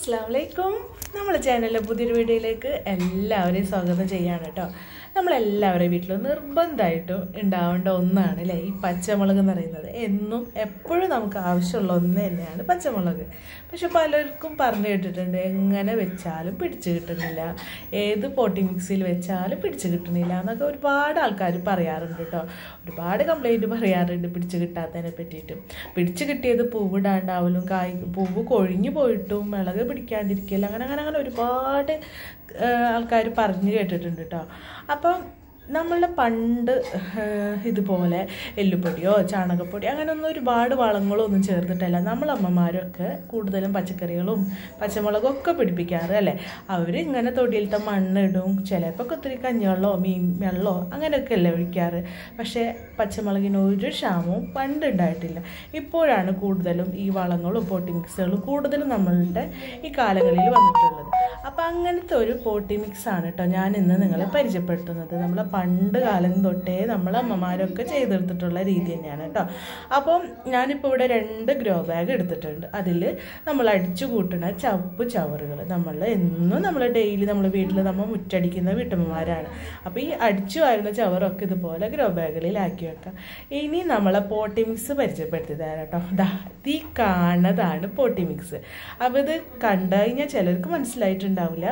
അസ്സാം വലൈക്കും നമ്മളെ ചാനലിലെ പുതിയൊരു വീഡിയോയിലേക്ക് എല്ലാവരെയും സ്വാഗതം ചെയ്യാണ് കേട്ടോ നമ്മളെല്ലാവരുടെയും വീട്ടിലും നിർബന്ധമായിട്ടും ഉണ്ടാവേണ്ട ഒന്നാണ് അല്ലേ ഈ പച്ചമുളക് എന്ന് പറയുന്നത് എന്നും എപ്പോഴും നമുക്ക് ആവശ്യമുള്ള ഒന്ന് തന്നെയാണ് പച്ചമുളക് പക്ഷെ പലർക്കും പറഞ്ഞു കേട്ടിട്ടുണ്ട് എങ്ങനെ വെച്ചാലും പിടിച്ചു കിട്ടുന്നില്ല ഏത് പോട്ടി മിക്സിയിൽ വെച്ചാലും പിടിച്ചു കിട്ടുന്നില്ല എന്നൊക്കെ ഒരുപാട് ആൾക്കാർ പറയാറുണ്ട് കേട്ടോ ഒരുപാട് കംപ്ലൈൻറ്റ് പറയാറുണ്ട് പിടിച്ചു കിട്ടാത്തതിനെ പറ്റിയിട്ട് പിടിച്ചു കിട്ടിയത് പൂവിടാണ്ടാവലും കായ് പൂവ് കൊഴിഞ്ഞു പോയിട്ടും മിളക് പിടിക്കാണ്ടിരിക്കൽ അങ്ങനെ അങ്ങനെ അങ്ങനെ ഒരുപാട് ആൾക്കാർ പറഞ്ഞു കേട്ടിട്ടുണ്ട് കേട്ടോ അപ്പം നമ്മളുടെ പണ്ട് ഏഹ്, ഇതുപോലെ എല്ലുപൊടിയോ ചാണകപ്പൊടി അങ്ങനെയൊന്നും ഒരുപാട് വളങ്ങളോ ഒന്നും ചേർത്തിട്ടല്ല നമ്മളമ്മമാരൊക്കെ കൂടുതലും പച്ചക്കറികളും പച്ചമുളകും ഒക്കെ പിടിപ്പിക്കാറ് അല്ലേ അവർ ഇങ്ങനെ തൊടിയിലത്തെ മണ്ണിടും ചിലപ്പോൾ ഒത്തിരി കഞ്ഞിവെള്ളമോ മീൻ വെള്ളമോ അങ്ങനെയൊക്കെ അല്ലേ ഒഴിക്കാറ് പക്ഷേ പച്ചമുളകിന് ഒരു ക്ഷാമവും പണ്ട് ഉണ്ടായിട്ടില്ല ഇപ്പോഴാണ് കൂടുതലും ഈ വളങ്ങളും പോട്ടി മിക്സുകളും കൂടുതലും നമ്മളുടെ ഈ കാലങ്ങളിൽ വന്നിട്ടുള്ളത് അപ്പം അങ്ങനത്തെ ഒരു പോട്ടി മിക്സ് ആണ് കേട്ടോ ഞാൻ ഇന്ന് നിങ്ങളെ പരിചയപ്പെടുത്തുന്നത് നമ്മളെ പണ്ട് കാലം തൊട്ടേ നമ്മളെ അമ്മമാരൊക്കെ ചെയ്തെടുത്തിട്ടുള്ള രീതി തന്നെയാണ് കേട്ടോ അപ്പം ഞാനിപ്പോൾ ഇവിടെ രണ്ട് ഗ്രോ ബാഗ് എടുത്തിട്ടുണ്ട് അതിൽ നമ്മൾ അടിച്ചു കൂട്ടുന്ന ചപ്പ് ചവറുകൾ നമ്മൾ എന്നും നമ്മൾ ഡെയിലി നമ്മൾ വീട്ടിൽ നമ്മൾ മുറ്റടിക്കുന്ന വീട്ടമ്മമാരാണ് അപ്പോൾ ഈ അടിച്ചു വരുന്ന ചവറൊക്കെ ഇതുപോലെ ഗ്രോ ബാഗുകളിലാക്കി വെക്കാം ഇനി നമ്മളെ പോട്ടി മിക്സ് പരിചയപ്പെടുത്തി തരാം കേട്ടോ ദാ ഈ കാണുന്നതാണ് പോട്ടി മിക്സ് അപ്പോൾ ഇത് കണ്ടു കഴിഞ്ഞാൽ ചിലർക്ക് മനസ്സിലായിട്ടുണ്ടാവില്ല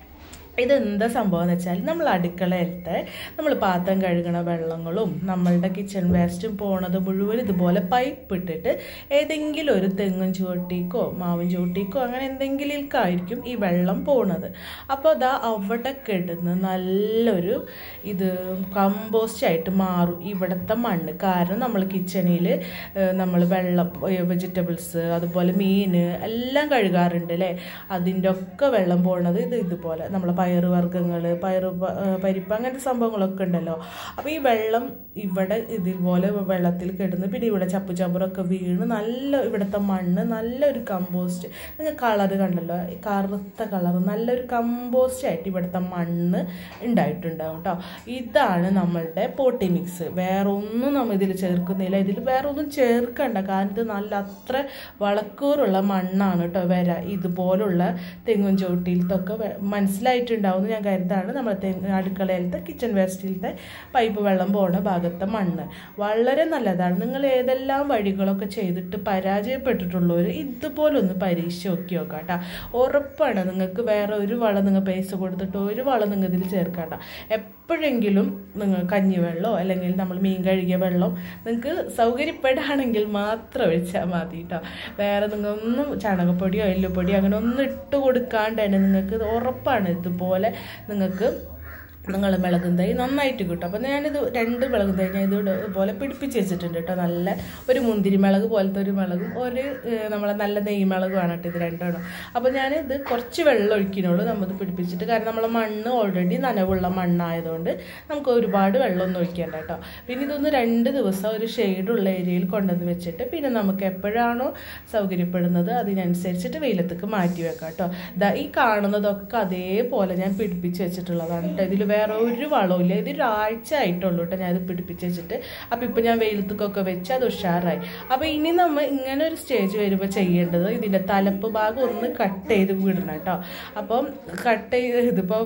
ഇതെന്താ സംഭവം എന്ന് വെച്ചാൽ നമ്മൾ അടുക്കളയിലത്തെ നമ്മൾ പാത്രം കഴുകണ വെള്ളങ്ങളും നമ്മളുടെ കിച്ചൺ വേസ്റ്റും പോണത് മുഴുവൻ ഇതുപോലെ പൈപ്പ് ഇട്ടിട്ട് ഏതെങ്കിലും ഒരു തെങ്ങും ചുവട്ടിക്കോ മാവും ചുവട്ടിക്കോ അങ്ങനെ എന്തെങ്കിലുമായിരിക്കും ഈ വെള്ളം പോണത് അപ്പോൾ അതാ അവിടെ കിടന്ന് നല്ലൊരു ഇത് കമ്പോസ്റ്റ് ആയിട്ട് മാറും ഇവിടുത്തെ മണ്ണ് കാരണം നമ്മൾ കിച്ചണിൽ നമ്മൾ വെള്ളം വെജിറ്റബിൾസ് അതുപോലെ മീൻ എല്ലാം കഴുകാറുണ്ട് അല്ലേ അതിൻ്റെ ഒക്കെ വെള്ളം പോണത് ഇത് ഇതുപോലെ നമ്മളെ പയറ് വർഗ്ഗങ്ങൾ പയറ് പ- ഏ, പരിപ്പ് അങ്ങനത്തെ സംഭവങ്ങളൊക്കെ ഉണ്ടല്ലോ അപ്പോൾ ഈ വെള്ളം ഇവിടെ ഇതുപോലെ വെള്ളത്തിൽ കിടന്ന് പിന്നെ ഇവിടെ ചപ്പ് ചപ്പറൊക്കെ വീണ് നല്ല ഇവിടുത്തെ മണ്ണ് നല്ലൊരു കമ്പോസ്റ്റ് നിങ്ങൾ കളറ് കണ്ടല്ലോ ഈ കറുത്ത കളർ നല്ലൊരു കമ്പോസ്റ്റ് ആയിട്ട് ഇവിടുത്തെ മണ്ണ് ഉണ്ടായിട്ടുണ്ടാവും കേട്ടോ ഇതാണ് നമ്മളുടെ പോട്ടി മിക്സ് വേറെ ഒന്നും നമ്മൾ ഇതിൽ ചേർക്കുന്നില്ല ഇതിൽ വേറെ ഒന്നും ചേർക്കണ്ട കാരണം ഇത് നല്ല അത്ര വളക്കൂറുള്ള മണ്ണാണ് കേട്ടോ വര ഇതുപോലുള്ള തെങ്ങും ചോട്ടിലത്തൊക്കെ വെ- മനസ്സിലായിട്ടുണ്ടാവും എന്ന് ഞാൻ കരുതാണ് നമ്മുടെ തെങ്ങ് അടുക്കളയിലത്തെ കിച്ചൺ വേസ്റ്റിലത്തെ പൈപ്പ് വെള്ളം പോണ ഭാഗത്തെ മണ്ണ് വളരെ നല്ലതാണ് നിങ്ങൾ ഏതെല്ലാം വഴികളൊക്കെ ചെയ്തിട്ട് പരാജയപ്പെട്ടിട്ടുള്ളവർ ഇതുപോലെ ഒന്ന് പരീക്ഷിച്ച് നോക്കി നോക്കാം കേട്ടോ ഉറപ്പാണ് നിങ്ങൾക്ക് വേറെ ഒരു വളം നിങ്ങൾ പൈസ കൊടുത്തിട്ട് ഒരു വളം നിങ്ങൾ ഇതിൽ ചേർക്കണ്ട എപ്പോഴെങ്കിലും നിങ്ങൾ കഞ്ഞിവെള്ളമോ അല്ലെങ്കിൽ നമ്മൾ മീൻ കഴുകിയ വെള്ളം നിങ്ങൾക്ക് സൗകര്യപ്പെടുകയാണെങ്കിൽ മാത്രം ഒഴിച്ചാൽ മതി കേട്ടോ വേറെ നിങ്ങൾ ഒന്നും ചാണകപ്പൊടിയോ എല്ലുപൊടിയോ അങ്ങനെ ഒന്നും ഇട്ട് കൊടുക്കാണ്ട് തന്നെ നിങ്ങൾക്ക് ഇത് ഉറപ്പാണ് ഇതുപോലെ നിങ്ങൾക്ക് നിങ്ങൾ മിളകും തൈ നന്നായിട്ട് കിട്ടും അപ്പോൾ ഞാനിത് രണ്ട് മിളകും തൈ ഞാൻ ഇത് ഇതുപോലെ പിടിപ്പിച്ച് വെച്ചിട്ടുണ്ട് കേട്ടോ നല്ല ഒരു മുന്തിരി മിളക് പോലത്തെ ഒരു മിളകും ഒരു ഏഹ്, നമ്മളെ നല്ല നെയ് മിളകുമാണ് കേട്ടോ ഇത് രണ്ടെണ്ണം അപ്പോൾ ഞാനിത് കുറച്ച് വെള്ളം ഒഴിക്കുന്നുള്ളൂ നമ്മത് പിടിപ്പിച്ചിട്ട് കാരണം നമ്മളെ മണ്ണ് ഓൾറെഡി നനവുള്ള മണ്ണായതുകൊണ്ട് നമുക്ക് ഒരുപാട് വെള്ളമൊന്നും ഒഴിക്കേണ്ട കേട്ടോ പിന്നെ ഇതൊന്ന് രണ്ട് ദിവസം ഒരു ഷെയ്ഡുള്ള ഏരിയയിൽ കൊണ്ടുവന്ന് വെച്ചിട്ട് പിന്നെ നമുക്ക് എപ്പോഴാണോ സൗകര്യപ്പെടുന്നത് അതിനനുസരിച്ചിട്ട് വെയിലത്തേക്ക് മാറ്റി വെക്കാം കേട്ടോ ദാ ഈ കാണുന്നതൊക്കെ അതേപോലെ ഞാൻ പിടിപ്പിച്ച് വെച്ചിട്ടുള്ളതാണ് കേട്ടോ ഇതിൽ വേറെ ഒരു വളവും ഇത് ഒരാഴ്ച ആയിട്ടുള്ളൂ കേട്ടോ ഞാൻ ഇത് പിടിപ്പിച്ച് വെച്ചിട്ട് അപ്പോൾ ഇപ്പോൾ ഞാൻ വെയിലത്തേക്കൊക്കെ വെച്ച് അത് ഉഷാറായി അപ്പോൾ ഇനി നമ്മൾ ഇങ്ങനെ ഒരു സ്റ്റേജ് വരുമ്പോൾ ചെയ്യേണ്ടത് ഇതിൻ്റെ തലപ്പ് ഭാഗം ഒന്ന് കട്ട് ചെയ്ത് വിടണം കേട്ടോ അപ്പം കട്ട് ചെയ്ത് ഇതിപ്പോൾ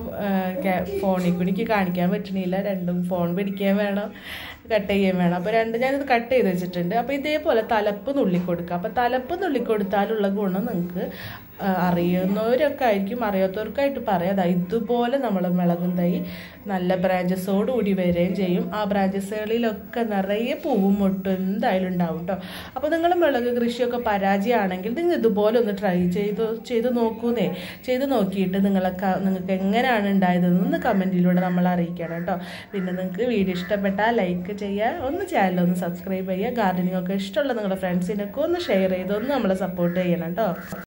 ഫോണിൽ കൂടി എനിക്ക് കാണിക്കാൻ പറ്റണില്ല രണ്ടും ഫോൺ പിടിക്കാൻ വേണം കട്ട് ചെയ്യാൻ വേണം അപ്പോൾ രണ്ട് ഞാനിത് കട്ട് ചെയ്ത് വെച്ചിട്ടുണ്ട് അപ്പോൾ ഇതേപോലെ തലപ്പ് നുള്ളി കൊടുക്കുക അപ്പോൾ തലപ്പ് നുള്ളി കൊടുത്താലുള്ള ഗുണം നിങ്ങൾക്ക് ആ, അറിയുന്നവരൊക്കെ ആയിരിക്കും അറിയാത്തവർക്കായിട്ട് പറയാം ദാ ഇതുപോലെ നമ്മൾ മിളകും തൈ നല്ല ബ്രാഞ്ചസോട് കൂടി വരികയും ചെയ്യും ആ ബ്രാഞ്ചസുകളിലൊക്കെ നിറയെ പൂവും മുട്ടും എന്തായാലും ഉണ്ടാവും കേട്ടോ അപ്പോൾ നിങ്ങൾ മിളക് കൃഷിയൊക്കെ പരാജയമാണെങ്കിൽ നിങ്ങൾ ഇതുപോലെ ഒന്ന് ട്രൈ ചെയ്ത് ചെയ്ത് നോക്കൂന്നേ ചെയ്ത് നോക്കിയിട്ട് നിങ്ങളൊക്കെ നിങ്ങൾക്ക് എങ്ങനെയാണ് ഉണ്ടായതെന്ന് ഒന്ന് കമൻറ്റിലൂടെ നമ്മൾ അറിയിക്കണം കേട്ടോ പിന്നെ നിങ്ങൾക്ക് വീഡിയോ ഇഷ്ടപ്പെട്ടാൽ ലൈക്ക് ചെയ്യുക ഒന്ന് ചാനൽ ഒന്ന് സബ്സ്ക്രൈബ് ചെയ്യുക ഗാർഡനിങ് ഒക്കെ ഇഷ്ടമുള്ള നിങ്ങളുടെ ഫ്രണ്ട്സിനൊക്കെ ഒന്ന് ഷെയർ ചെയ്ത് ഒന്ന് നമ്മളെ സപ്പോർട്ട് ചെയ്യണം കേട്ടോ